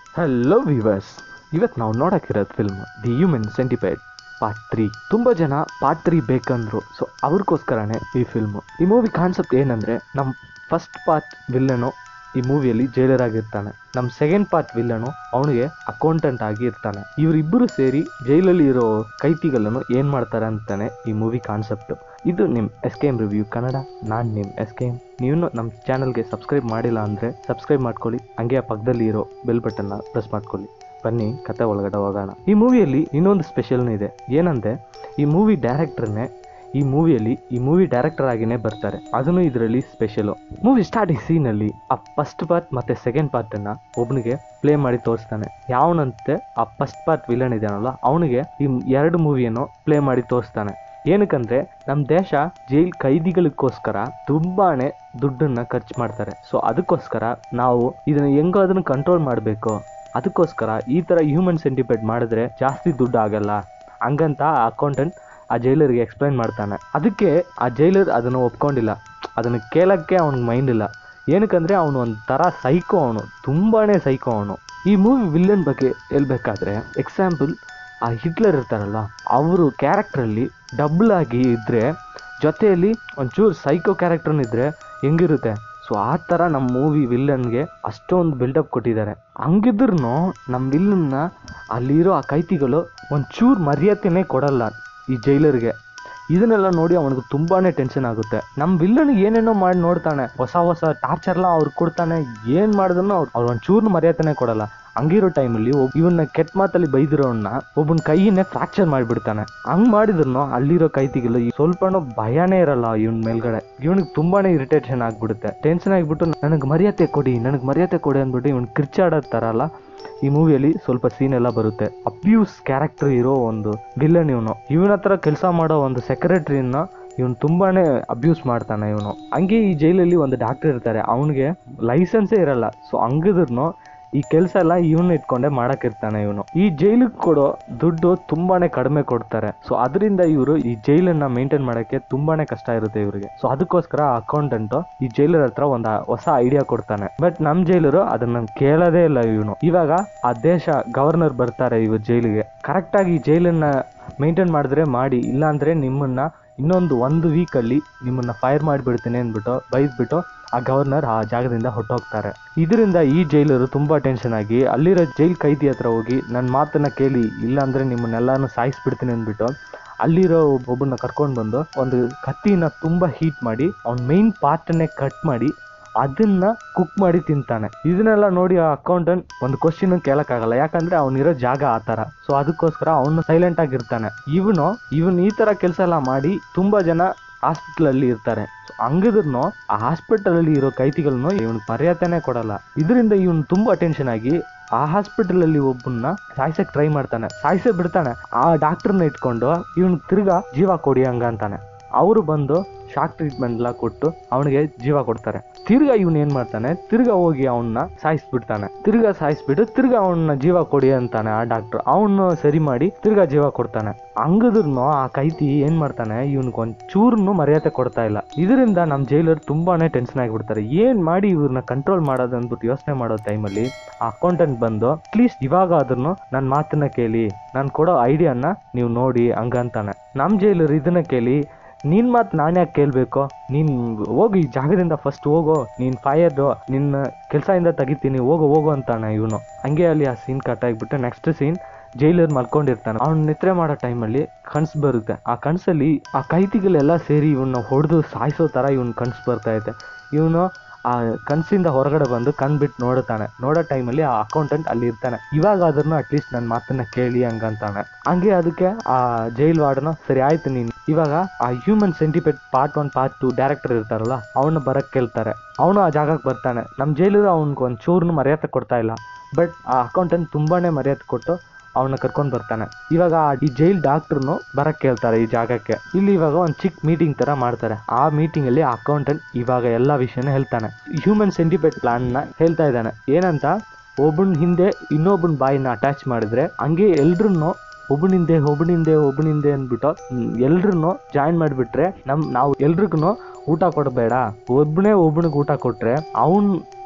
hello viewers ಇವತ್ತು ನಾವು ನೋಡಕ್ಕಿರೋದು film the human centipede part three ತುಂಬ ಜನ ಪಾರ್ಟ್ ತ್ರೀ ಬೇಕಂದ್ರು ಸೊ ಅವ್ರಿಗೋಸ್ಕರನೇ ಈ ಫಿಲ್ಮು ಈ ಮೂವಿ ಕಾನ್ಸೆಪ್ಟ್ ಏನಂದ್ರೆ ನಮ್ಮ ಫಸ್ಟ್ ಪಾರ್ಟ್ ವಿಲ್ಲನು ಈ ಮೂವಿಯಲ್ಲಿ ಜೈಲರ್ ಆಗಿರ್ತಾನೆ ನಮ್ಮ ಸೆಕೆಂಡ್ ಪಾರ್ಟ್ ವಿಲ್ಲನು ಅವನಿಗೆ ಅಕೌಂಟೆಂಟ್ ಆಗಿ ಇರ್ತಾನೆ ಇವರಿಬ್ಬರು ಸೇರಿ ಜೈಲಲ್ಲಿ ಇರೋ ಕೈತಿಗಳನ್ನು ಏನ್ ಮಾಡ್ತಾರೆ ಅಂತಾನೆ ಈ ಮೂವಿ ಕಾನ್ಸೆಪ್ಟ್ ಇದು ನಿಮ್ S K M review Kannada ನಾನ್ ನಿಮ್ ಎಸ್ ಕೆ ಎಂ ನೀವು ನಮ್ಮ ಚಾನಲ್ಗೆ ಸಬ್ಸ್ಕ್ರೈಬ್ ಮಾಡಿಲ್ಲ ಅಂದ್ರೆ ಸಬ್ಸ್ಕ್ರೈಬ್ ಮಾಡ್ಕೊಳ್ಳಿ ಹಂಗೆ ಆ ಪಕ್ಕದಲ್ಲಿ ಇರೋ ಬೆಲ್ ಬಟನ್ನ ಪ್ರೆಸ್ ಮಾಡ್ಕೊಳ್ಳಿ ಬನ್ನಿ ಕತೆ ಒಳಗಡೆ ಹೋಗೋಣ ಈ ಮೂವಿಯಲ್ಲಿ ಇನ್ನೊಂದು ಸ್ಪೆಷಲ್ನೂ ಇದೆ ಏನಂದ್ರೆ ಈ ಮೂವಿ ಡೈರೆಕ್ಟರ್ನೇ ಈ ಮೂವಿಯಲ್ಲಿ ಈ ಮೂವಿ ಡೈರೆಕ್ಟರ್ ಆಗಿನೇ ಬರ್ತಾರೆ ಅದನ್ನು ಇದರಲ್ಲಿ ಸ್ಪೆಷಲು ಮೂವಿ ಸ್ಟಾರ್ಟಿಂಗ್ ಸೀನ್ ಅಲ್ಲಿ ಆ ಫಸ್ಟ್ ಪಾರ್ಟ್ ಮತ್ತೆ ಸೆಕೆಂಡ್ ಪಾರ್ಟ್ ಅನ್ನ ಒಬ್ನಿಗೆ ಪ್ಲೇ ಮಾಡಿ ತೋರಿಸ್ತಾನೆ ಯಾವನಂತೆ ಆ ಫಸ್ಟ್ ಪಾರ್ಟ್ ವಿಲನ್ ಇದಾನಲ್ಲ ಅವನಿಗೆ ಈ ಎರಡು ಮೂವಿಯನ್ನು ಪ್ಲೇ ಮಾಡಿ ತೋರಿಸ್ತಾನೆ ಏನಕ್ಕಂದ್ರೆ ನಮ್ಮ ದೇಶ ಜೈಲ್ ಕೈದಿಗಳಿಗೋಸ್ಕರ ತುಂಬಾನೇ ದುಡ್ಡನ್ನ ಖರ್ಚು ಮಾಡ್ತಾರೆ ಸೊ ಅದಕ್ಕೋಸ್ಕರ ನಾವು ಇದನ್ನ ಹೆಂಗೋ ಅದನ್ನ ಕಂಟ್ರೋಲ್ ಮಾಡಬೇಕು ಅದಕ್ಕೋಸ್ಕರ ಈ ತರ ಹ್ಯೂಮನ್ ಸೆಂಟಿಪೇಟ್ ಮಾಡಿದ್ರೆ ಜಾಸ್ತಿ ದುಡ್ಡು ಆಗಲ್ಲ ಹಂಗಂತ ಅಕೌಂಟೆಂಟ್ ಆ ಜೈಲರ್ಗೆ ಎಕ್ಸ್ಪ್ಲೈನ್ ಮಾಡ್ತಾನೆ ಅದಕ್ಕೆ ಆ ಜೈಲರ್ ಅದನ್ನು ಒಪ್ಕೊಂಡಿಲ್ಲ ಅದನ್ನು ಕೇಳಕ್ಕೆ ಅವ್ನಿಗೆ ಮೈಂಡ್ ಇಲ್ಲ ಏನಕ್ಕಂದ್ರೆ ಅವನು ಒಂಥರ ಸೈಕೋ ಅವನು ತುಂಬಾನೇ ಸೈಕೋ ಅವನು ಈ ಮೂವಿ ವಿಲ್ಲನ್ ಬಗ್ಗೆ ಹೇಳ್ಬೇಕಾದ್ರೆ ಎಕ್ಸಾಂಪಲ್ ಆ ಹಿಟ್ಲರ್ ಇರ್ತಾರಲ್ಲ ಅವರು ಕ್ಯಾರೆಕ್ಟ್ರಲ್ಲಿ ಡಬಲ್ ಆಗಿ ಇದ್ರೆ ಜೊತೆಯಲ್ಲಿ ಒಂಚೂರು ಸೈಕೋ ಕ್ಯಾರೆಕ್ಟರ್ನ ಇದ್ರೆ ಹೆಂಗಿರುತ್ತೆ ಸೊ ಆ ಥರ ನಮ್ಮ ಮೂವಿ ವಿಲ್ಲನ್ಗೆ ಅಷ್ಟೊಂದು ಬಿಲ್ಡಪ್ ಕೊಟ್ಟಿದ್ದಾರೆ ಹಂಗಿದ್ರು ನಮ್ಮ ವಿಲ್ಲನ್ನ ಅಲ್ಲಿರೋ ಆ ಕೈತಿಗಳು ಒಂಚೂರು ಮರ್ಯಾದೆನೇ ಕೊಡಲ್ಲ ಈ ಜೈಲರ್ಗೆ ಇದನ್ನೆಲ್ಲ ನೋಡಿ ಅವನಿಗೆ ತುಂಬಾನೇ ಟೆನ್ಷನ್ ಆಗುತ್ತೆ ನಮ್ಮ ವಿಲ್ಲನ್ ಏನೇನೋ ಮಾಡಿ ನೋಡ್ತಾನೆ ಹೊಸ ಹೊಸ ಟಾರ್ಚರ್ಲ ಅವ್ರು ಕೊಡ್ತಾನೆ ಏನ್ ಮಾಡಿದ್ರು ಅವ್ರು ಅವ್ರು ಒಂಚೂರು ಮರ್ಯಾದೆನೇ ಕೊಡಲ್ಲ ಹಂಗಿರೋ ಟೈಮಲ್ಲಿ ಇವನ್ನ ಕೆಟ್ಟ ಮಾತಲ್ಲಿ ಬೈದಿರೋನ್ನ ಒಬ್ಬನ ಕೈಯನ್ನೇ ಫ್ರಾಕ್ಚರ್ ಮಾಡಿಬಿಡ್ತಾನೆ ಹಂಗ್ ಮಾಡಿದ್ರು ಅಲ್ಲಿರೋ ಕೈತಿಗಿಲ್ಲ ಈ ಸ್ವಲ್ಪನೂ ಭಯನೇ ಇರಲ್ಲ ಇವನ್ ಮೇಲ್ಗಡೆ ಇವನಿಗೆ ತುಂಬಾನೇ ಇರಿಟೇಷನ್ ಆಗ್ಬಿಡುತ್ತೆ ಟೆನ್ಷನ್ ಆಗಿಬಿಟ್ಟು ನನಗೆ ಮರ್ಯಾದೆ ಕೊಡಿ ನನಗೆ ಮರ್ಯಾದೆ ಕೊಡಿ ಅಂದ್ಬಿಟ್ಟು ಇವ್ನು ಕಿರ್ಚಾಡೋ ಥರ ಅಲ್ಲ ಈ ಮೂವಿಯಲ್ಲಿ ಸ್ವಲ್ಪ ಸೀನ್ ಎಲ್ಲ ಬರುತ್ತೆ ಅಬ್ಯೂಸ್ ಕ್ಯಾರೆಕ್ಟರ್ ಇರೋ ಒಂದು ವಿಲನ್ ಇವನು ಇವನ ಹತ್ರ ಕೆಲಸ ಮಾಡೋ ಒಂದು ಸೆಕ್ರೆಟರಿನ ಇವನು ತುಂಬಾನೇ ಅಬ್ಯೂಸ್ ಮಾಡ್ತಾನೆ ಇವನು ಹಂಗೆ ಈ ಜೈಲಲ್ಲಿ ಒಂದು ಡಾಕ್ಟರ್ ಇರ್ತಾರೆ ಅವನಿಗೆ ಲೈಸೆನ್ಸೇ ಇರಲ್ಲ ಸೊ ಹಂಗಿದ್ರು ಈ ಕೆಲಸ ಎಲ್ಲ ಇವನ್ನ ಇಟ್ಕೊಂಡೆ ಮಾಡಕ್ಕಿರ್ತಾನೆ ಇವನು ಈ ಜೈಲಿಗೆ ಕೊಡೋ ದುಡ್ಡು ತುಂಬಾನೇ ಕಡಿಮೆ ಕೊಡ್ತಾರೆ ಸೊ ಅದರಿಂದ ಇವರು ಈ ಜೈಲನ್ನ ಮೇಂಟೈನ್ ಮಾಡಕ್ಕೆ ತುಂಬಾನೇ ಕಷ್ಟ ಇರುತ್ತೆ ಇವರಿಗೆ ಸೊ ಅದಕ್ಕೋಸ್ಕರ ಅಕೌಂಟೆಂಟ್ ಈ ಜೈಲರ್ ಹತ್ರ ಒಂದು ಹೊಸ ಐಡಿಯಾ ಕೊಡ್ತಾನೆ ಬಟ್ ನಮ್ ಜೈಲರು ಅದನ್ನ ಕೇಳೋದೇ ಇಲ್ಲ ಇವನು ಇವಾಗ ಆ ದೇಶ ಗವರ್ನರ್ ಬರ್ತಾರೆ ಇವ್ರ ಜೈಲಿಗೆ ಕರೆಕ್ಟ್ ಆಗಿ ಈ ಜೈಲನ್ನ ಮೇಂಟೈನ್ ಮಾಡಿದ್ರೆ ಮಾಡಿ ಇಲ್ಲಾಂದ್ರೆ ನಿಮ್ಮನ್ನ ಇನ್ನೊಂದು ಒಂದು ವೀಕಲ್ಲಿ ನಿಮ್ಮನ್ನ ಫೈರ್ ಮಾಡಿಬಿಡ್ತೀನಿ ಅಂದ್ಬಿಟ್ಟು ಬೈದ್ಬಿಟ್ಟು ಆ ಗವರ್ನರ್ ಆ ಜಾಗದಿಂದ ಹೊಟ್ಟೋಗ್ತಾರೆ ಇದರಿಂದ ಈ ಜೈಲರು ತುಂಬಾ ಟೆನ್ಷನ್ ಆಗಿ ಅಲ್ಲಿರೋ ಜೈಲ್ ಕೈದಿ ಹತ್ರ ಹೋಗಿ ನನ್ನ ಮಾತನ್ನ ಕೇಳಿ ಇಲ್ಲಾಂದ್ರೆ ನಿಮ್ಮನ್ನೆಲ್ಲಾನು ಸಾಯಿಸ್ಬಿಡ್ತೀನಿ ಅಂದ್ಬಿಟ್ಟು ಅಲ್ಲಿರೋ ಒಬ್ಬನ ಕರ್ಕೊಂಡು ಬಂದು ಒಂದು ಕತ್ತಿನ ತುಂಬಾ ಹೀಟ್ ಮಾಡಿ ಅವ್ನ ಮೈನ್ ಪಾರ್ಟನ್ನೇ ಕಟ್ ಮಾಡಿ ಅದನ್ನ ಕುಕ್ ಮಾಡಿ ತಿಂತಾನೆ ಇದನ್ನೆಲ್ಲ ನೋಡಿ ಆ ಅಕೌಂಟೆಂಟ್ ಒಂದು ಕ್ವಶನ್ ಕೇಳಕ್ಕಾಗಲ್ಲ ಯಾಕಂದ್ರೆ ಅವನಿರೋ ಜಾಗ ಆ ತರ ಸೊ ಅದಕ್ಕೋಸ್ಕರ ಅವನು ಸೈಲೆಂಟ್ ಆಗಿರ್ತಾನೆ ಇವನು ಇವನ್ ಈ ತರ ಕೆಲಸ ಎಲ್ಲ ಮಾಡಿ ತುಂಬಾ ಜನ ಹಾಸ್ಪಿಟಲ್ ಅಲ್ಲಿ ಇರ್ತಾರೆ ಸೊ ಹಂಗಿದ್ರು ಆ ಹಾಸ್ಪಿಟಲ್ ಅಲ್ಲಿ ಇರೋ ಕೈತಿಗಳನ್ನು ಇವನ್ ಮರ್ಯಾದೆನೆ ಕೊಡಲ್ಲ ಇದರಿಂದ ಇವನು ತುಂಬಾ ಟೆನ್ಷನ್ ಆಗಿ ಆ ಹಾಸ್ಪಿಟಲ್ ಅಲ್ಲಿ ಒಬ್ಬನ್ನ ಸಾಯ್ಸಕ್ ಟ್ರೈ ಮಾಡ್ತಾನೆ ಸಾಯ್ಸೇ ಬಿಡ್ತಾನೆ ಆ ಡಾಕ್ಟರ್ನ ಇಟ್ಕೊಂಡು ಇವನ್ ತಿರ್ಗಾ ಜೀವ ಕೊಡಿ ಹಂಗ ಅಂತಾನೆ ಅವರು ಬಂದು ಶಾಕ್ ಟ್ರೀಟ್ಮೆಂಟ್ ಎಲ್ಲ ಕೊಟ್ಟು ಅವನಿಗೆ ಜೀವ ಕೊಡ್ತಾರೆ ತಿರ್ಗಾ ಇವನ್ ಏನ್ ಮಾಡ್ತಾನೆ ತಿರ್ಗಾ ಹೋಗಿ ಅವನ್ನ ಸಾಯಿಸ್ಬಿಡ್ತಾನೆ ತಿರ್ಗಾ ಸಾಯಿಸ್ಬಿಟ್ಟು ತಿರ್ಗಾ ಅವನ್ನ ಜೀವ ಕೊಡಿ ಅಂತಾನೆ ಆ ಡಾಕ್ಟರ್ ಅವನು ಸರಿ ಮಾಡಿ ತಿರ್ಗಾ ಜೀವ ಕೊಡ್ತಾನೆ ಹಂಗದ್ರು ಆ ಕೈತಿ ಏನ್ ಮಾಡ್ತಾನೆ ಇವನ್ಗೆ ಒಂದ್ ಚೂರ್ನು ಮರ್ಯಾದೆ ಕೊಡ್ತಾ ಇಲ್ಲ ಇದರಿಂದ ನಮ್ ಜೈಲರ್ ತುಂಬಾನೇ ಟೆನ್ಷನ್ ಆಗಿಬಿಡ್ತಾರೆ ಏನ್ ಮಾಡಿ ಇವ್ರನ್ನ ಕಂಟ್ರೋಲ್ ಮಾಡೋದು ಅಂದ್ಬಿಟ್ಟು ಯೋಚನೆ ಮಾಡೋ ಟೈಮಲ್ಲಿ ಆ ಅಕೌಂಟೆಂಟ್ ಬಂದು ಅಟ್ಲೀಸ್ಟ್ ಇವಾಗ ಆದ್ರೂ ನನ್ನ ಮಾತನ್ನ ಕೇಳಿ ನಾನು ಕೊಡೋ ಐಡಿಯಾನ ನೀವು ನೋಡಿ ಹಂಗಂತಾನೆ ನಮ್ ಜೈಲರ್ ಇದನ್ನ ಕೇಳಿ ನಿನ್ ಮಾತು ನಾನು ಯಾಕೆ ಕೇಳಬೇಕು ನೀನ್ ಹೋಗು ಈ ಜಾಗದಿಂದ ಫಸ್ಟ್ ಹೋಗೋ ನೀನ್ ಫೈರ್ಡು ನಿನ್ನ ಕೆಲಸದಿಂದ ತೆಗಿತೀನಿ ಹೋಗು ಹೋಗು ಅಂತಾನೆ ಇವನು ಹಂಗೆ ಅಲ್ಲಿ ಆ ಸೀನ್ ಕಟ್ ಆಗಿಬಿಟ್ಟು ನೆಕ್ಸ್ಟ್ ಸೀನ್ ಜೈಲರ್ ಮಲ್ಕೊಂಡಿರ್ತಾನೆ ಅವ್ನ ನಿದ್ರೆ ಮಾಡೋ ಟೈಮಲ್ಲಿ ಕನ್ಸ್ ಬರುತ್ತೆ ಆ ಕನ್ಸಲ್ಲಿ ಆ ಕೈತಿಗಳೆಲ್ಲ ಸೇರಿ ಇವನ್ನ ಹೊಡೆದು ಸಾಯಿಸೋ ತರ ಇವನ್ ಕನ್ಸ್ ಬರ್ತಾ ಇದೆ ಇವನು ಆ ಕನ್ಸಿಂದ ಹೊರಗಡೆ ಬಂದು ಕಣ್ ಬಿಟ್ಟು ನೋಡುತ್ತಾನೆ ನೋಡೋ ಟೈಮಲ್ಲಿ ಆ ಅಕೌಂಟೆಂಟ್ ಅಲ್ಲಿ ಇರ್ತಾನೆ ಇವಾಗ ಆದ್ರೂ ಅಟ್ಲೀಸ್ಟ್ ನನ್ನ ಮಾತನ್ನ ಕೇಳಿ ಹಂಗಂತಾನೆ ಹಂಗೆ ಅದಕ್ಕೆ ಆ ಜೈಲ್ ವಾರ್ಡನು ಸರಿ ಆಯ್ತು ನೀನು ಇವಾಗ ಆ human centipede part one part two director ಇರ್ತಾರಲ್ಲ ಅವನ್ನ ಬರಕ್ ಕೇಳ್ತಾರೆ ಅವನು ಆ ಜಾಗಕ್ಕೆ ಬರ್ತಾನೆ ನಮ್ಮ ಜೈಲರು ಅವ್ನಿಗೆ ಒಂದು ಚೂರ್ನು ಮರ್ಯಾದೆ ಕೊಡ್ತಾ ಇಲ್ಲ ಬಟ್ ಆ ಅಕೌಂಟೆಂಟ್ ತುಂಬಾನೇ ಮರ್ಯಾದೆ ಕೊಟ್ಟು ಅವನ್ನ ಕರ್ಕೊಂಡ್ ಬರ್ತಾನೆ ಇವಾಗ ಆ ಈ ಜೈಲ್ ಡಾಕ್ಟರ್ನು ಬರಕ್ ಕೇಳ್ತಾರೆ ಈ ಜಾಗಕ್ಕೆ ಇಲ್ಲಿ ಇವಾಗ ಒಂದು ಚಿಕ್ಕ ಮೀಟಿಂಗ್ ತರ ಮಾಡ್ತಾರೆ ಆ ಮೀಟಿಂಗ್ ಅಲ್ಲಿ ಅಕೌಂಟೆಂಟ್ ಇವಾಗ ಎಲ್ಲಾ ವಿಷಯನ ಹೇಳ್ತಾನೆ ಹ್ಯೂಮನ್ ಸೆಂಟಿಪೇಟ್ ಪ್ಲಾನ್ ನ ಹೇಳ್ತಾ ಇದ್ದಾನೆ ಏನಂತ ಒಬ್ಬನ ಹಿಂದೆ ಇನ್ನೊಬ್ಬನ ಬಾಯಿನ ಅಟ್ಯಾಚ್ ಮಾಡಿದ್ರೆ ಹಂಗೆ ಎಲ್ರನ್ನು ಒಬ್ಬನಿಂದೆ ಒಬ್ಬನಿಂದೆ ಒಬ್ಬನಿಂದೆ ಅಂದ್ಬಿಟ್ಟು ಎಲ್ರನ್ನು ಜಾಯಿನ್ ಮಾಡಿಬಿಟ್ರೆ ನಮ್ ನಾವು ಎಲ್ರಿಗೂ ಊಟ ಕೊಡಬೇಡ ಒಬ್ಬನೇ ಒಬ್ಬನಿಗೆ ಊಟ ಕೊಟ್ರೆ ಅವನ್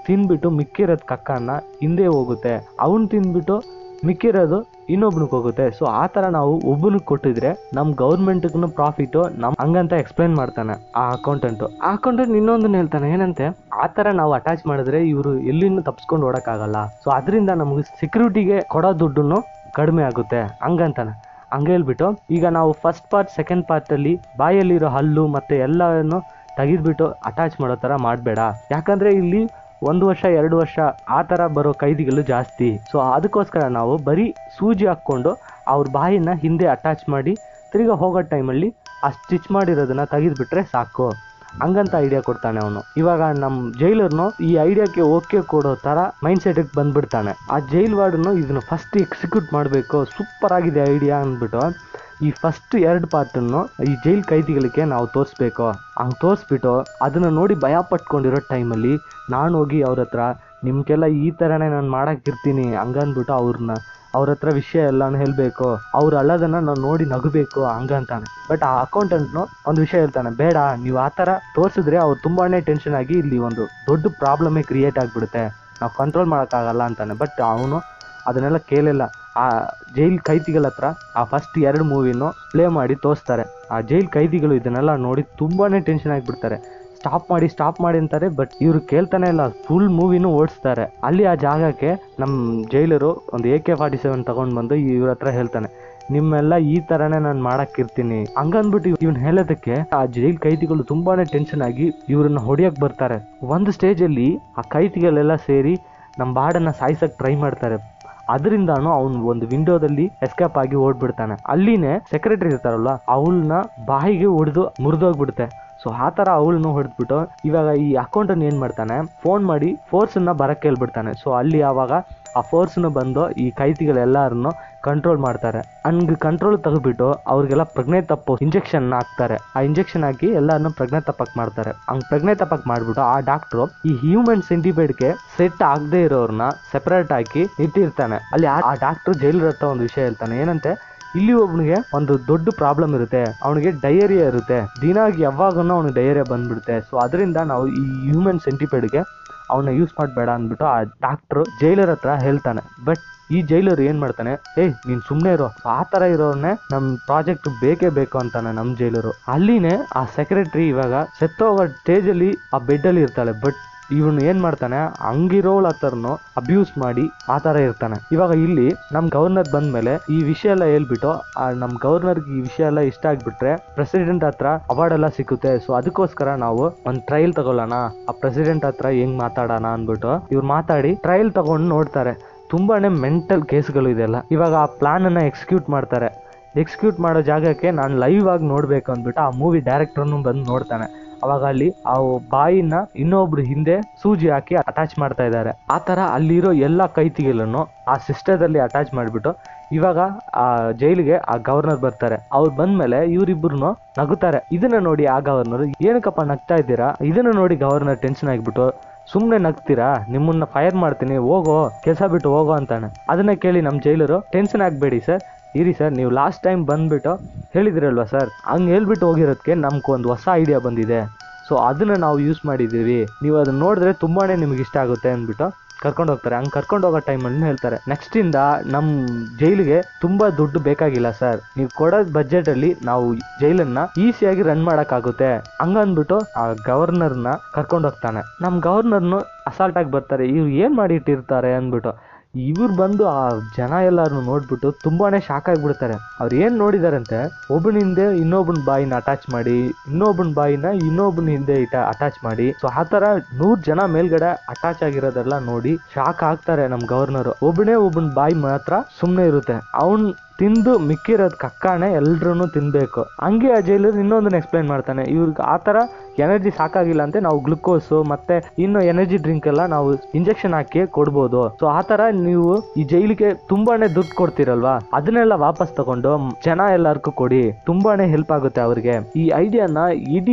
ತಿಂದ್ಬಿಟ್ಟು ಮಿಕ್ಕಿರೋದ್ ಕಕ್ಕನ್ನ ಹಿಂದೆ ಹೋಗುತ್ತೆ ಅವನ್ ತಿಂದ್ಬಿಟ್ಟು ಮಿಕ್ಕಿರೋದು ಇನ್ನೊಬ್ನಿಗೆ ಹೋಗುತ್ತೆ ಸೊ ಆ ಥರ ನಾವು ಒಬ್ಬನಿಗೆ ಕೊಟ್ಟಿದ್ರೆ ನಮ್ಮ ಗೌರ್ಮೆಂಟ್ಗೂ ಪ್ರಾಫಿಟು ನಮ್ ಹಂಗಂತ ಎಕ್ಸ್ಪ್ಲೈನ್ ಮಾಡ್ತಾನೆ ಆ ಅಕೌಂಟೆಂಟು ಆ ಅಕೌಂಟೆಂಟ್ ಇನ್ನೊಂದನ್ನ ಹೇಳ್ತಾನೆ ಏನಂತೆ ಆ ಥರ ನಾವು ಅಟ್ಯಾಚ್ ಮಾಡಿದ್ರೆ ಇವರು ಎಲ್ಲಿಂದ ತಪ್ಸ್ಕೊಂಡು ಓಡಕ್ಕಾಗಲ್ಲ ಸೊ ಅದರಿಂದ ನಮಗೆ ಸೆಕ್ಯೂರಿಟಿಗೆ ಕೊಡೋ ದುಡ್ಡನ್ನು ಕಡಿಮೆ ಆಗುತ್ತೆ ಹಂಗಂತಾನೆ ಹಂಗೆ ಹೇಳ್ಬಿಟ್ಟು ಈಗ ನಾವು ಫಸ್ಟ್ ಪಾರ್ಟ್ ಸೆಕೆಂಡ್ ಪಾರ್ಟಲ್ಲಿ ಬಾಯಲ್ಲಿರೋ ಹಲ್ಲು ಮತ್ತೆ ಎಲ್ಲವನ್ನು ತೆಗೆದ್ಬಿಟ್ಟು ಅಟ್ಯಾಚ್ ಮಾಡೋ ಥರ ಮಾಡಬೇಡ ಯಾಕಂದ್ರೆ ಇಲ್ಲಿ ಒಂದು ವರ್ಷ ಎರಡು ವರ್ಷ ಆ ಥರ ಬರೋ ಕೈದಿಗಳು ಜಾಸ್ತಿ ಸೊ ಅದಕ್ಕೋಸ್ಕರ ನಾವು ಬರೀ ಸೂಜಿ ಹಾಕ್ಕೊಂಡು ಅವ್ರ ಬಾಯಿನ ಹಿಂದೆ ಅಟ್ಯಾಚ್ ಮಾಡಿ ತಿರ್ಗಾ ಹೋಗೋ ಟೈಮಲ್ಲಿ ಆ ಸ್ಟಿಚ್ ಮಾಡಿರೋದನ್ನ ತೆಗೆದ್ಬಿಟ್ರೆ ಸಾಕು ಹಂಗಂತ ಐಡಿಯಾ ಕೊಡ್ತಾನೆ ಅವನು ಇವಾಗ ನಮ್ಮ ಜೈಲರ್ನು ಈ ಐಡಿಯಾಕ್ಕೆ ಓಕೆ ಕೊಡೋ ತರ ಮೈಂಡ್ ಸೆಟ್ಗೆ ಬಂದ್ಬಿಡ್ತಾನೆ ಆ ಜೈಲ್ ವಾರ್ಡನ್ನು ಇದನ್ನ ಫಸ್ಟ್ ಎಕ್ಸಿಕ್ಯೂಟ್ ಮಾಡಬೇಕು ಸೂಪರ್ ಆಗಿದೆ ಐಡಿಯಾ ಅಂದ್ಬಿಟ್ಟು ಈ ಫಸ್ಟ್ ಎರಡು ಪಾರ್ಟನ್ನು ಈ ಜೈಲ್ ಕೈದಿಗಳಿಗೆ ನಾವು ತೋರಿಸ್ಬೇಕು ಹಂಗೆ ತೋರಿಸ್ಬಿಟ್ಟು ಅದನ್ನ ನೋಡಿ ಭಯ ಪಟ್ಕೊಂಡಿರೋ ಟೈಮಲ್ಲಿ ನಾನು ಹೋಗಿ ಅವ್ರ ಹತ್ರ ನಿಮ್ಗೆಲ್ಲ ಈ ಥರನೇ ನಾನು ಮಾಡಕ್ಕಿರ್ತೀನಿ ಹಂಗಂದ್ಬಿಟ್ಟು ಅವ್ರನ್ನ ಅವ್ರ ಹತ್ರ ವಿಷಯ ಎಲ್ಲಾನು ಹೇಳ್ಬೇಕು ಅವ್ರು ಅಲ್ಲದನ್ನ ನಾವು ನೋಡಿ ನಗಬೇಕು ಹಂಗಂತಾನೆ ಬಟ್ ಆ ಅಕೌಂಟೆಂಟ್ನು ಒಂದು ವಿಷಯ ಹೇಳ್ತಾನೆ ಬೇಡ ನೀವು ಆ ಥರ ತೋರಿಸಿದ್ರೆ ಅವ್ರು ತುಂಬಾನೇ ಟೆನ್ಷನ್ ಆಗಿ ಇಲ್ಲಿ ಒಂದು ದೊಡ್ಡ ಪ್ರಾಬ್ಲಮೇ ಕ್ರಿಯೇಟ್ ಆಗಿಬಿಡುತ್ತೆ ನಾವು ಕಂಟ್ರೋಲ್ ಮಾಡೋಕ್ಕಾಗಲ್ಲ ಅಂತಾನೆ ಬಟ್ ಅವನು ಅದನ್ನೆಲ್ಲ ಕೇಳಿಲ್ಲ ಆ ಜೈಲ್ ಕೈದಿಗಳ ಹತ್ರ ಆ ಫಸ್ಟ್ ಎರಡು ಮೂವಿನೂ ಪ್ಲೇ ಮಾಡಿ ತೋರಿಸ್ತಾರೆ ಆ ಜೈಲ್ ಕೈದಿಗಳು ಇದನ್ನೆಲ್ಲ ನೋಡಿ ತುಂಬಾನೇ ಟೆನ್ಷನ್ ಆಗಿಬಿಡ್ತಾರೆ ಸ್ಟಾಪ್ ಮಾಡಿ ಸ್ಟಾಪ್ ಮಾಡಿ ಅಂತಾರೆ ಬಟ್ ಇವ್ರು ಕೇಳ್ತಾನೆ ಇಲ್ಲ ಫುಲ್ ಮೂವಿನೂ ಓಡಿಸ್ತಾರೆ ಅಲ್ಲಿ ಆ ಜಾಗಕ್ಕೆ ನಮ್ಮ ಜೈಲರು ಒಂದು ಎ ಕೆ ಫಾರ್ಟಿ ಸೆವೆನ್ ತಗೊಂಡ್ ಬಂದು ಇವ್ರ ಹತ್ರ ಹೇಳ್ತಾನೆ ನಿಮ್ಮೆಲ್ಲ ಈ ತರನೇ ನಾನು ಮಾಡಕ್ಕಿರ್ತೀನಿ ಹಂಗಂದ್ಬಿಟ್ಟು ಇವ್ನ ಹೇಳೋದಕ್ಕೆ ಆ ಜೈಲ್ ಕೈದಿಗಳು ತುಂಬಾನೇ ಟೆನ್ಷನ್ ಆಗಿ ಇವ್ರನ್ನ ಹೊಡಿಯಕ್ ಬರ್ತಾರೆ ಒಂದು ಸ್ಟೇಜಲ್ಲಿ ಆ ಕೈದಿಗಳೆಲ್ಲ ಸೇರಿ ನಮ್ಮ ಬಾಡನ್ನ ಸಾಯಿಸಕ್ ಟ್ರೈ ಮಾಡ್ತಾರೆ ಅದರಿಂದಾನು ಅವ್ನು ಒಂದು ವಿಂಡೋದಲ್ಲಿ ಎಸ್ಕೇಪ್ ಆಗಿ ಓಡ್ಬಿಡ್ತಾನೆ ಅಲ್ಲಿನೇ ಸೆಕ್ರೆಟರಿ ಇರ್ತಾರಲ್ಲ ಅವಳನ್ನ ಬಾಯಿಗೆ ಹೊಡೆದು ಮುರಿದೋಗ್ಬಿಡುತ್ತೆ ಸೊ ಆ ಥರ ಅವಳನ್ನು ಹೊಡೆದ್ಬಿಟ್ಟು ಇವಾಗ ಈ ಅಕೌಂಟನ್ನು ಏನು ಮಾಡ್ತಾನೆ ಫೋನ್ ಮಾಡಿ ಫೋರ್ಸನ್ನ ಬರಕ್ಕೆ ಹೇಳ್ಬಿಡ್ತಾನೆ ಸೊ ಅಲ್ಲಿ ಆವಾಗ ಆ ಫೋರ್ಸ್ನ ಬಂದು ಈ ಕೈದಿಗಳೆಲ್ಲರನ್ನು ಕಂಟ್ರೋಲ್ ಮಾಡ್ತಾರೆ ಹಂಗೆ ಕಂಟ್ರೋಲ್ ತೆಗೆದ್ಬಿಟ್ಟು ಅವ್ರಿಗೆಲ್ಲ ಪ್ರಜ್ಞೆ ತಪ್ಪು ಇಂಜೆಕ್ಷನ್ ಹಾಕ್ತಾರೆ ಆ ಇಂಜೆಕ್ಷನ್ ಹಾಕಿ ಎಲ್ಲರನ್ನು ಪ್ರಜ್ಞೆ ತಪ್ಪಕ್ ಮಾಡ್ತಾರೆ ಹಂಗ್ ಪ್ರಜ್ಞೆ ತಪ್ಪಕ್ ಮಾಡ್ಬಿಟ್ಟು ಆ ಡಾಕ್ಟ್ರು ಈ ಹ್ಯೂಮನ್ ಸೆಂಟಿಪೇಡ್ಗೆ ಸೆಟ್ ಆಗದೆ ಇರೋರ್ನ ಸೆಪರೇಟ್ ಹಾಕಿ ಇಟ್ಟಿರ್ತಾನೆ ಅಲ್ಲಿ ಆ ಡಾಕ್ಟ್ರು ಜೈಲರ್ ಹತ್ರ ಒಂದು ವಿಷಯ ಹೇಳ್ತಾನೆ ಏನಂತೆ ಇಲ್ಲಿ ಒಬ್ನಿಗೆ ಒಂದು ದೊಡ್ಡ ಪ್ರಾಬ್ಲಮ್ ಇರುತ್ತೆ ಅವನಿಗೆ ಡಯರಿಯಾ ಇರುತ್ತೆ ದಿನಾಗಿ ಯಾವಾಗೂ ಅವ್ನಿಗೆ ಡಯರಿಯಾ ಬಂದ್ಬಿಡುತ್ತೆ ಸೊ ಅದರಿಂದ ನಾವು ಈ ಹ್ಯೂಮನ್ ಸೆಂಟಿಪೇಡ್ಗೆ ಅವನ್ನ ಯೂಸ್ ಮಾಡಬೇಡ ಅಂದ್ಬಿಟ್ಟು ಆ ಡಾಕ್ಟ್ರು ಜೈಲರ್ ಹತ್ರ ಹೇಳ್ತಾನೆ ಬಟ್ ಈ ಜೈಲರ್ ಏನ್ ಮಾಡ್ತಾನೆ ಏಯ್ ನೀನ್ ಸುಮ್ನೆ ಇರೋ ಆ ತರ ಇರೋರ್ನೆ ನಮ್ ಪ್ರಾಜೆಕ್ಟ್ ಬೇಕೇ ಬೇಕು ಅಂತಾನೆ ನಮ್ ಜೈಲರು ಅಲ್ಲಿನೇ ಆ ಸೆಕ್ರೆಟರಿ ಇವಾಗ ಸೆತ್ತೋಗೋ ಸ್ಟೇಜ್ ಅಲ್ಲಿ ಆ ಬೆಡ್ ಅಲ್ಲಿ ಇರ್ತಾಳೆ ಬಟ್ ಇವನು ಏನ್ ಮಾಡ್ತಾನೆ ಹಂಗಿರೋಳ ಹತ್ರನು ಅಬ್ಯೂಸ್ ಮಾಡಿ ಆ ತರ ಇರ್ತಾನೆ ಇವಾಗ ಇಲ್ಲಿ ನಮ್ ಗವರ್ನರ್ ಬಂದ್ಮೇಲೆ ಈ ವಿಷಯ ಎಲ್ಲ ಹೇಳ್ಬಿಟ್ಟು ಆ ನಮ್ ಗವರ್ನರ್ಗೆ ಈ ವಿಷಯ ಎಲ್ಲ ಇಷ್ಟ ಆಗ್ಬಿಟ್ರೆ ಪ್ರೆಸಿಡೆಂಟ್ ಹತ್ರ ಅವಾರ್ಡ್ ಎಲ್ಲ ಸಿಕ್ಕುತ್ತೆ ಸೊ ಅದಕ್ಕೋಸ್ಕರ ನಾವು ಒಂದ್ ಟ್ರಯಲ್ ತಗೊಳ್ಳೋಣ ಆ ಪ್ರೆಸಿಡೆಂಟ್ ಹತ್ರ ಹೆಂಗ್ ಮಾತಾಡೋಣ ಅಂದ್ಬಿಟ್ಟು ಇವ್ರು ಮಾತಾಡಿ ಟ್ರಯಲ್ ತಗೊಂಡು ನೋಡ್ತಾರೆ ತುಂಬಾನೇ ಮೆಂಟಲ್ ಕೇಸ್ಗಳು ಇದೆಲ್ಲ ಇವಾಗ ಆ ಪ್ಲಾನ್ ಅನ್ನ ಎಕ್ಸಿಕ್ಯೂಟ್ ಮಾಡ್ತಾರೆ ಎಕ್ಸಿಕ್ಯೂಟ್ ಮಾಡೋ ಜಾಗಕ್ಕೆ ನಾನು ಲೈವ್ ಆಗಿ ನೋಡ್ಬೇಕು ಅಂದ್ಬಿಟ್ಟು ಆ ಮೂವಿ ಡೈರೆಕ್ಟರ್ನು ಬಂದು ನೋಡ್ತಾನೆ ಅವಾಗ ಅಲ್ಲಿ ಆ ಬಾಯಿನ ಇನ್ನೊಬ್ರು ಹಿಂದೆ ಸೂಜಿ ಹಾಕಿ ಅಟ್ಯಾಚ್ ಮಾಡ್ತಾ ಇದ್ದಾರೆ ಆ ತರ ಅಲ್ಲಿರೋ ಎಲ್ಲ ಕೈತಿಗಳನ್ನು ಆ ಸಿಸ್ಟದಲ್ಲಿ ಅಟ್ಯಾಚ್ ಮಾಡಿಬಿಟ್ಟು ಇವಾಗ ಆ ಜೈಲಿಗೆ ಆ ಗವರ್ನರ್ ಬರ್ತಾರೆ ಅವ್ರು ಬಂದ್ಮೇಲೆ ಇವರಿಬ್ಬರು ನಗುತ್ತಾರೆ ಇದನ್ನ ನೋಡಿ ಆ ಗವರ್ನರ್ ಏನಕ್ಕಪ್ಪ ನಗ್ತಾ ಇದ್ದೀರಾ ಇದನ್ನ ನೋಡಿ ಗವರ್ನರ್ ಟೆನ್ಷನ್ ಆಗಿಬಿಟ್ಟು ಸುಮ್ನೆ ನಗ್ತೀರಾ ನಿಮ್ಮನ್ನ ಫೈರ್ ಮಾಡ್ತೀನಿ ಹೋಗೋ ಕೆಲಸ ಬಿಟ್ಟು ಹೋಗೋ ಅಂತಾನೆ ಅದನ್ನ ಕೇಳಿ ನಮ್ಮ ಜೈಲರು ಟೆನ್ಷನ್ ಆಗ್ಬೇಡಿ ಸರ್ ಇರಿ ಸರ್ ನೀವು ಲಾಸ್ಟ್ ಟೈಮ್ ಬಂದ್ಬಿಟ್ಟು ಹೇಳಿದಿರಲ್ವಾ ಸರ್ ಹಂಗೆ ಹೇಳ್ಬಿಟ್ಟು ಹೋಗಿರೋದಕ್ಕೆ ನಮ್ಗೆ ಒಂದು ಹೊಸ ಐಡಿಯಾ ಬಂದಿದೆ ಸೊ ಅದನ್ನ ನಾವು ಯೂಸ್ ಮಾಡಿದ್ದೀವಿ ನೀವು ಅದನ್ನ ನೋಡಿದ್ರೆ ತುಂಬಾನೇ ನಿಮ್ಗೆ ಇಷ್ಟ ಆಗುತ್ತೆ ಅಂದ್ಬಿಟ್ಟು ಕರ್ಕೊಂಡು ಹೋಗ್ತಾರೆ ಹಂಗೆ ಕರ್ಕೊಂಡು ಹೋಗೋ ಟೈಮಲ್ಲಿ ಹೇಳ್ತಾರೆ ನೆಕ್ಸ್ಟ್ ಇಂದ ನಮ್ಮ ಜೈಲಿಗೆ ತುಂಬಾ ದುಡ್ಡು ಬೇಕಾಗಿಲ್ಲ ಸರ್ ನೀವು ಕೊಡೋ ಬಜೆಟ್ ಅಲ್ಲಿ ನಾವು ಜೈಲನ್ನ ಈಸಿಯಾಗಿ ರನ್ ಮಾಡಕ್ಕಾಗುತ್ತೆ ಹಂಗಂದ್ಬಿಟ್ಟು ಆ ಗವರ್ನರ್ನ ಕರ್ಕೊಂಡು ಹೋಗ್ತಾನೆ ನಮ್ಮ ಗವರ್ನರ್ನು ಅಸಾಲ್ಟ್ ಆಗಿ ಬರ್ತಾರೆ ಇವ್ರು ಏನ್ ಮಾಡಿ ಇಟ್ಟಿರ್ತಾರೆ ಅಂದ್ಬಿಟ್ಟು ಇವ್ರು ಬಂದು ಆ ಜನ ಎಲ್ಲಾರು ನೋಡ್ಬಿಟ್ಟು ತುಂಬಾನೇ ಶಾಕ್ ಆಗ್ಬಿಡ್ತಾರೆ ಅವ್ರು ಏನ್ ನೋಡಿದಾರಂತೆ ಒಬ್ಬನ ಹಿಂದೆ ಇನ್ನೊಬ್ಬನ ಬಾಯಿನ ಅಟ್ಯಾಚ್ ಮಾಡಿ ಇನ್ನೊಬ್ಬನ ಬಾಯಿನ ಇನ್ನೊಬ್ಬನ ಹಿಂದೆ ಇಟ ಅಟ್ಯಾಚ್ ಮಾಡಿ ಸೊ ಆ ತರ ನೂರ್ ಜನ ಮೇಲ್ಗಡೆ ಅಟ್ಯಾಚ್ ಆಗಿರೋದೆಲ್ಲ ನೋಡಿ ಶಾಕ್ ಆಗ್ತಾರೆ ನಮ್ ಗವರ್ನರ್ ಒಬ್ಬನೇ ಒಬ್ಬನ ಬಾಯಿ ಮಾತ್ರ ಸುಮ್ನೆ ಇರುತ್ತೆ ಅವನ್ ತಿಂದು ಮಿಕ್ಕಿರೋದ್ ಕಕ್ಕಾನೆ ಎಲ್ರೂ ತಿನ್ಬೇಕು ಹಂಗೆ ಆ ಜೈಲರ್ ಇನ್ನೊಂದನ್ನ ಎಕ್ಸ್ಪ್ಲೈನ್ ಮಾಡ್ತಾನೆ ಇವ್ರಿಗೆ ಆ ತರ ಎನರ್ಜಿ ಸಾಕಾಗಿಲ್ಲ ಅಂತ ನಾವು ಗ್ಲುಕೋಸು ಮತ್ತೆ ಇನ್ನು ಎನರ್ಜಿ ಡ್ರಿಂಕ್ ಎಲ್ಲ ನಾವು ಇಂಜೆಕ್ಷನ್ ಹಾಕಿ ಕೊಡ್ಬೋದು ಸೊ ಆ ತರ ನೀವು ಈ ಜೈಲಿಗೆ ತುಂಬಾನೇ ದುಡ್ಡು ಕೊಡ್ತೀರಲ್ವಾ ಅದನ್ನೆಲ್ಲ ವಾಪಸ್ ತಗೊಂಡು ಜನ ಎಲ್ಲರಿಗೂ ಕೊಡಿ ತುಂಬಾನೇ ಹೆಲ್ಪ್ ಆಗುತ್ತೆ ಅವ್ರಿಗೆ ಈ ಐಡಿಯಾನ ಇಡೀ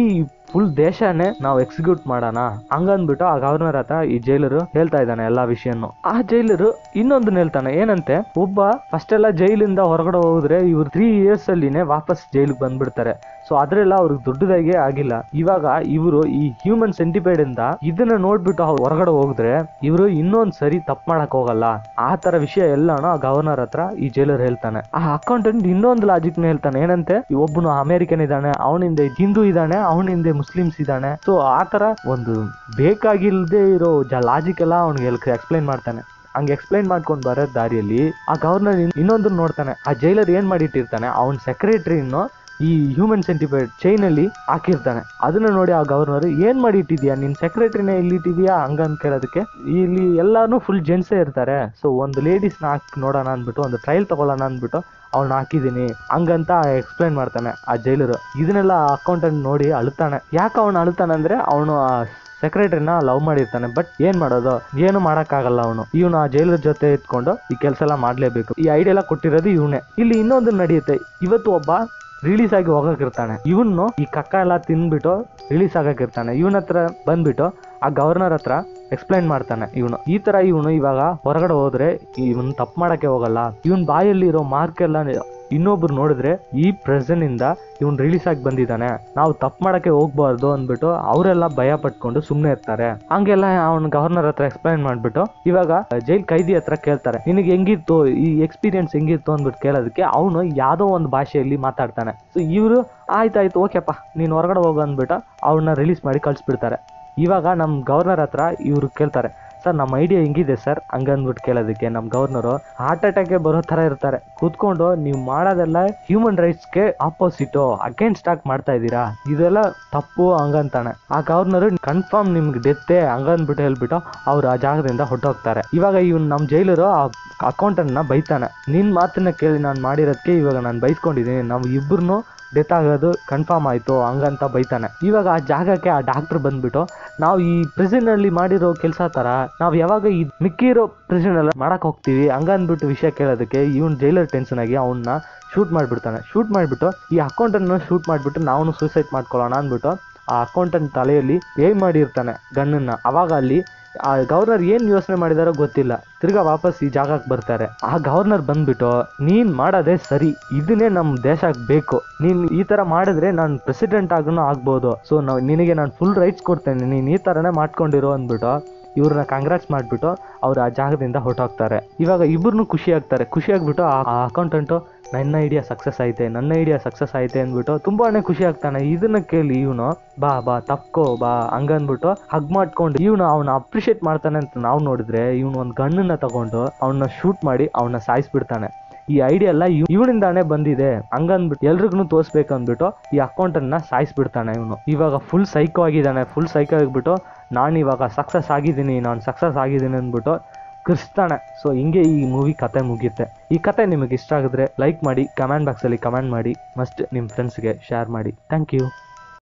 ಫುಲ್ ದೇಶನೇ ನಾವು ಎಕ್ಸಿಕ್ಯೂಟ್ ಮಾಡೋಣ ಹಂಗಂದ್ಬಿಟ್ಟು ಆ ಗವರ್ನರ್ ಹತ್ರ ಈ ಜೈಲರು ಹೇಳ್ತಾ ಇದ್ದಾನೆ ಎಲ್ಲಾ ವಿಷಯನು ಆ ಜೈಲರು ಇನ್ನೊಂದನ್ನ ಹೇಳ್ತಾನೆ ಏನಂತೆ ಒಬ್ಬ ಫಸ್ಟ್ ಎಲ್ಲ ಜೈಲಿಂದ ಹೊರಗಡೆ ಹೋದ್ರೆ ಇವ್ರು ತ್ರೀ ಇಯರ್ಸ್ ಅಲ್ಲಿನೇ ವಾಪಸ್ ಜೈಲಿಗೆ ಬಂದ್ಬಿಡ್ತಾರೆ ಸೊ ಅದ್ರೆಲ್ಲ ಅವ್ರಿಗೆ ದೊಡ್ಡದಾಗೆ ಆಗಿಲ್ಲ ಇವಾಗ ಇವರು ಈ ಹ್ಯೂಮನ್ ಸೆಂಟಿಪೈಡ್ ಇಂದ ಇದನ್ನ ನೋಡ್ಬಿಟ್ಟು ಅವ್ರು ಹೊರಗಡೆ ಹೋಗಿದ್ರೆ ಇವರು ಇನ್ನೊಂದ್ ಸರಿ ತಪ್ಪು ಮಾಡಕ್ ಹೋಗಲ್ಲ ಆ ತರ ವಿಷಯ ಎಲ್ಲಾನು ಆ ಗವರ್ನರ್ ಹತ್ರ ಈ ಜೈಲರ್ ಹೇಳ್ತಾನೆ ಆ ಅಕೌಂಟೆಂಟ್ ಇನ್ನೊಂದು ಲಾಜಿಕ್ ಹೇಳ್ತಾನೆ ಏನಂತೆ ಈ ಒಬ್ಬನು ಅಮೆರಿಕನ್ ಇದ್ದಾನೆ ಅವನಿಂದ ಹಿಂದೂ ಇದ್ದಾನೆ ಅವನಿಂದ ಮುಸ್ಲಿಮ್ಸ್ ಇದ್ದಾನೆ ಸೊ ಆ ತರ ಒಂದು ಬೇಕಾಗಿಲ್ದೇ ಇರೋ ಲಾಜಿಕ್ ಎಲ್ಲ ಅವ್ನಿಗೆ ಎಕ್ಸ್ಪ್ಲೈನ್ ಮಾಡ್ತಾನೆ ಹಂಗೆ ಎಕ್ಸ್ಪ್ಲೈನ್ ಮಾಡ್ಕೊಂಡು ಬರೋ ದಾರಿಯಲ್ಲಿ ಆ ಗವರ್ನರ್ ಇನ್ನೊಂದನ್ನ ನೋಡ್ತಾನೆ ಆ ಜೈಲರ್ ಏನ್ ಮಾಡಿಟ್ಟಿರ್ತಾನೆ ಅವನ್ ಸೆಕ್ರೆಟರಿನ್ನು ಈ ಹ್ಯೂಮನ್ ಸೆಂಟಿಪೈಡ್ ಚೈನ್ ಅಲ್ಲಿ ಹಾಕಿರ್ತಾನೆ ಅದನ್ನ ನೋಡಿ ಆ ಗವರ್ನರ್ ಏನ್ ಮಾಡಿ ಇಟ್ಟಿದ್ಯಾ ನಿನ್ ಸೆಕ್ರೆಟರಿನೇ ಇಲ್ಲಿ ಇಟ್ಟಿದ್ಯಾ ಹಂಗ ಅಂತ ಕೇಳೋದಕ್ಕೆ ಇಲ್ಲಿ ಎಲ್ಲಾನು ಫುಲ್ ಜೆಂಟ್ಸೇ ಇರ್ತಾರೆ ಸೊ ಒಂದು ಲೇಡೀಸ್ ನ ಹಾಕಿ ನೋಡೋಣ ಅಂದ್ಬಿಟ್ಟು ಒಂದು ಟ್ರಯಲ್ ತಗೊಳ್ಳೋಣ ಅಂದ್ಬಿಟ್ಟು ಅವ್ನ ಹಾಕಿದೀನಿ ಹಂಗಂತ ಎಕ್ಸ್ಪ್ಲೈನ್ ಮಾಡ್ತಾನೆ ಆ ಜೈಲರು ಇದನ್ನೆಲ್ಲ ಅಕೌಂಟೆಂಟ್ ನೋಡಿ ಅಳುತ್ತಾನೆ ಯಾಕೆ ಅವನು ಅಳುತ್ತಾನೆ ಅಂದ್ರೆ ಅವನು ಸೆಕ್ರೆಟರಿನ ಲವ್ ಮಾಡಿರ್ತಾನೆ ಬಟ್ ಏನ್ ಮಾಡೋದು ಏನು ಮಾಡಕ್ಕಾಗಲ್ಲ ಅವನು ಇವನು ಆ ಜೈಲರ್ ಜೊತೆ ಇಟ್ಕೊಂಡು ಈ ಕೆಲಸ ಎಲ್ಲ ಮಾಡ್ಲೇಬೇಕು ಈ ಐಡಿಯಾ ಎಲ್ಲ ಕೊಟ್ಟಿರೋದು ಇವನೇ ಇಲ್ಲಿ ಇನ್ನೊಂದು ನಡೆಯುತ್ತೆ ಇವತ್ತು ಒಬ್ಬ ರಿಲೀಸ್ ಆಗಿ ಹೋಗಕ್ಕಿರ್ತಾನೆ ಇವನು ಈ ಕಕ್ಕ ಎಲ್ಲ ತಿಂದ್ಬಿಟ್ಟು ರಿಲೀಸ್ ಆಗಕ್ಕಿರ್ತಾನೆ ಇವನ ಹತ್ರ ಬಂದ್ಬಿಟ್ಟು ಆ ಗವರ್ನರ್ ಹತ್ರ ಎಕ್ಸ್ಪ್ಲೈನ್ ಮಾಡ್ತಾನೆ ಇವನು ಈ ತರ ಇವನು ಇವಾಗ ಹೊರಗಡೆ ಹೋದ್ರೆ ಇವನ್ ತಪ್ಪು ಮಾಡಕ್ಕೆ ಹೋಗಲ್ಲ ಇವನ್ ಬಾಯಲ್ಲಿ ಇರೋ ಮಾರ್ಕ್ ಎಲ್ಲ ಇನ್ನೊಬ್ರು ನೋಡಿದ್ರೆ ಈ ಪ್ರೆಸೆಂಟ್ ಇಂದ ಇವನ್ ರಿಲೀಸ್ ಆಗಿ ಬಂದಿದ್ದಾನೆ ನಾವು ತಪ್ಪು ಮಾಡಕ್ಕೆ ಹೋಗ್ಬಾರ್ದು ಅಂದ್ಬಿಟ್ಟು ಅವರೆಲ್ಲ ಭಯ ಪಟ್ಕೊಂಡು ಸುಮ್ಮನೆ ಇರ್ತಾರೆ ಹಂಗೆಲ್ಲ ಅವನ್ ಗವರ್ನರ್ ಹತ್ರ ಎಕ್ಸ್ಪ್ಲೈನ್ ಮಾಡ್ಬಿಟ್ಟು ಇವಾಗ ಜೈಲ್ ಕೈದಿ ಹತ್ರ ಕೇಳ್ತಾರೆ ನಿನಗೆ ಹೆಂಗಿತ್ತು ಈ ಎಕ್ಸ್ಪೀರಿಯನ್ಸ್ ಹೆಂಗಿತ್ತು ಅಂದ್ಬಿಟ್ಟು ಕೇಳೋದಕ್ಕೆ ಅವನು ಯಾವ್ದೋ ಒಂದು ಭಾಷೆಯಲ್ಲಿ ಮಾತಾಡ್ತಾನೆ ಸೊ ಇವರು ಆಯ್ತಾಯ್ತು ಓಕೆಪ್ಪ ನೀನು ಹೊರಗಡೆ ಹೋಗು ಅಂದ್ಬಿಟ್ಟು ಅವ್ರನ್ನ ರಿಲೀಸ್ ಮಾಡಿ ಕಳಿಸ್ಬಿಡ್ತಾರೆ ಇವಾಗ ನಮ್ಮ ಗವರ್ನರ್ ಹತ್ರ ಇವ್ರು ಕೇಳ್ತಾರೆ ಸರ್ ನಮ್ಮ ಐಡಿಯಾ ಹೆಂಗಿದೆ ಸರ್ ಹಂಗಂದ್ಬಿಟ್ಟು ಕೇಳೋದಕ್ಕೆ ನಮ್ಮ ಗವರ್ನರು ಹಾರ್ಟ್ ಅಟ್ಯಾಕ್ಗೆ ಬರೋ ಥರ ಇರ್ತಾರೆ ಕೂತ್ಕೊಂಡು ನೀವು ಮಾಡೋದೆಲ್ಲ ಹ್ಯೂಮನ್ ರೈಟ್ಸ್ಗೆ ಆಪೋಸಿಟು ಅಗೇನ್ಸ್ಟ್ ಆಗಿ ಮಾಡ್ತಾ ಇದ್ದೀರಾ ಇದೆಲ್ಲ ತಪ್ಪು ಹಂಗಂತಾನೆ ಆ ಗವರ್ನರು ಕನ್ಫರ್ಮ್ ನಿಮ್ಗೆ ಡೆತ್ತೆ ಹಂಗಂದ್ಬಿಟ್ಟು ಹೇಳ್ಬಿಟ್ಟು ಅವ್ರು ಆ ಜಾಗದಿಂದ ಹೊಟ್ಟೋಗ್ತಾರೆ ಇವಾಗ ಇವ್ನು ನಮ್ಮ ಜೈಲರು ಆ ಅಕೌಂಟನ್ನ ಬೈತಾನೆ ನಿನ್ ಮಾತನ್ನ ಕೇಳಿ ನಾನು ಮಾಡಿರೋದಕ್ಕೆ ಇವಾಗ ನಾನು ಬೈಸ್ಕೊಂಡಿದ್ದೀನಿ ನಾವು ಇಬ್ಬರನ್ನು ಡೆತ್ ಆಗೋದು ಕನ್ಫರ್ಮ್ ಆಯ್ತು ಹಂಗಂತ ಬೈತಾನೆ ಇವಾಗ ಆ ಜಾಗಕ್ಕೆ ಆ ಡಾಕ್ಟರ್ ಬಂದ್ಬಿಟ್ಟು ನಾವು ಈ ಪ್ರಿಸನ್ ಅಲ್ಲಿ ಮಾಡಿರೋ ಕೆಲಸ ತರ ನಾವು ಯಾವಾಗ ಈ ಮಿಕ್ಕಿರೋ ಪ್ರಿಸನ್ ಎಲ್ಲ ಮಾಡಕ್ ಹೋಗ್ತೀವಿ ಹಂಗಂದ್ಬಿಟ್ಟು ವಿಷಯ ಕೇಳೋದಕ್ಕೆ ಇವನ್ ಜೈಲರ್ ಟೆನ್ಷನ್ ಆಗಿ ಅವನ್ನ ಶೂಟ್ ಮಾಡ್ಬಿಡ್ತಾನೆ ಶೂಟ್ ಮಾಡ್ಬಿಟ್ಟು ಈ ಅಕೌಂಟನ್ನು ಶೂಟ್ ಮಾಡ್ಬಿಟ್ಟು ನಾವು ಸೂಸೈಡ್ ಮಾಡ್ಕೊಳ್ಳೋಣ ಅಂದ್ಬಿಟ್ಟು ಆ ಅಕೌಂಟೆಂಟ್ ತಲೆಯಲ್ಲಿ ಏನ್ ಮಾಡಿರ್ತಾನೆ ಗನ್ನನ್ನ ಅವಾಗ ಅಲ್ಲಿ ಆ ಗವರ್ನರ್ ಏನ್ ಯೋಚನೆ ಮಾಡಿದಾರೋ ಗೊತ್ತಿಲ್ಲ ತಿರ್ಗಾ ವಾಪಸ್ ಈ ಜಾಗಕ್ಕೆ ಬರ್ತಾರೆ ಆ ಗವರ್ನರ್ ಬಂದ್ಬಿಟ್ಟು ನೀನ್ ಮಾಡೋದೇ ಸರಿ ಇದನ್ನೇ ನಮ್ ದೇಶಕ್ಕೆ ಬೇಕು ನೀನ್ ಈ ತರ ಮಾಡಿದ್ರೆ ನಾನು ಪ್ರೆಸಿಡೆಂಟ್ ಆಗನು ಆಗ್ಬೋದು ಸೊ ನಾವು ನಿನಗೆ ನಾನು ಫುಲ್ ರೈಟ್ಸ್ ಕೊಡ್ತೇನೆ ನೀನ್ ಈ ತರನೇ ಮಾಡ್ಕೊಂಡಿರೋ ಅಂದ್ಬಿಟ್ಟು ಇವ್ರನ್ನ ಕಾಂಗ್ರೆಸ್ ಮಾಡ್ಬಿಟ್ಟು ಅವ್ರು ಆ ಜಾಗದಿಂದ ಹೊರಟೋಗ್ತಾರೆ ಇವಾಗ ಇಬ್ಬರನ್ನು ಖುಷಿ ಆಗ್ತಾರೆ ಖುಷಿ ಆಗ್ಬಿಟ್ಟು ಆ ಅಕೌಂಟೆಂಟು ನನ್ನ ಐಡಿಯಾ ಸಕ್ಸಸ್ ಐತೆ ನನ್ನ ಐಡಿಯಾ ಸಕ್ಸಸ್ ಐತೆ ಅಂದ್ಬಿಟ್ಟು ತುಂಬಾನೇ ಖುಷಿ ಆಗ್ತಾನೆ ಇದನ್ನ ಕೇಳಿ ಇವನು ಬಾ ಬಾ ತಪ್ಕೋ ಬಾ ಹಂಗನ್ಬಿಟ್ಟು ಹಗ್ ಮಾಡ್ಕೊಂಡು ಇವನು ಅವನ ಅಪ್ರಿಷಿಯೇಟ್ ಮಾಡ್ತಾನೆ ಅಂತ ನಾವು ನೋಡಿದ್ರೆ ಇವನು ಒಂದು ಗಣ್ಣನ್ನ ತಗೊಂಡು ಅವನ್ನ ಶೂಟ್ ಮಾಡಿ ಅವನ್ನ ಸಾಯಿಸ್ಬಿಡ್ತಾನೆ ಈ ಐಡಿಯಾ ಎಲ್ಲ ಇವನಿಂದಾನೇ ಬಂದಿದೆ ಹಂಗಂದ್ಬಿಟ್ಟು ಎಲ್ರಿಗೂ ತೋರಿಸ್ಬೇಕು ಅಂದ್ಬಿಟ್ಟು ಈ ಅಕೌಂಟನ್ನ ಸಾಯಿಸ್ಬಿಡ್ತಾನೆ ಇವನು ಇವಾಗ ಫುಲ್ ಸೈಕೋ ಆಗಿದ್ದಾನೆ ಫುಲ್ ಸೈಕೋ ಆಗಿಬಿಟ್ಟು ನಾನು ಇವಾಗ ಸಕ್ಸಸ್ ಆಗಿದ್ದೀನಿ ನಾನು ಸಕ್ಸಸ್ ಆಗಿದ್ದೀನಿ ಅಂದ್ಬಿಟ್ಟು ಕೃಸ್ತಾನೆ ಸೊ ಹಿಂಗೆ ಈ ಮೂವಿ ಕತೆ ಮುಗಿಯುತ್ತೆ ಈ ಕತೆ ನಿಮಗೆ ಇಷ್ಟ ಆಗಿದ್ರೆ ಲೈಕ್ ಮಾಡಿ ಕಮೆಂಟ್ ಬಾಕ್ಸಲ್ಲಿ ಕಮೆಂಟ್ ಮಾಡಿ ಮಸ್ಟ್ ನಿಮ್ಮ ಫ್ರೆಂಡ್ಸ್ಗೆ ಶೇರ್ ಮಾಡಿ ಥ್ಯಾಂಕ್ ಯು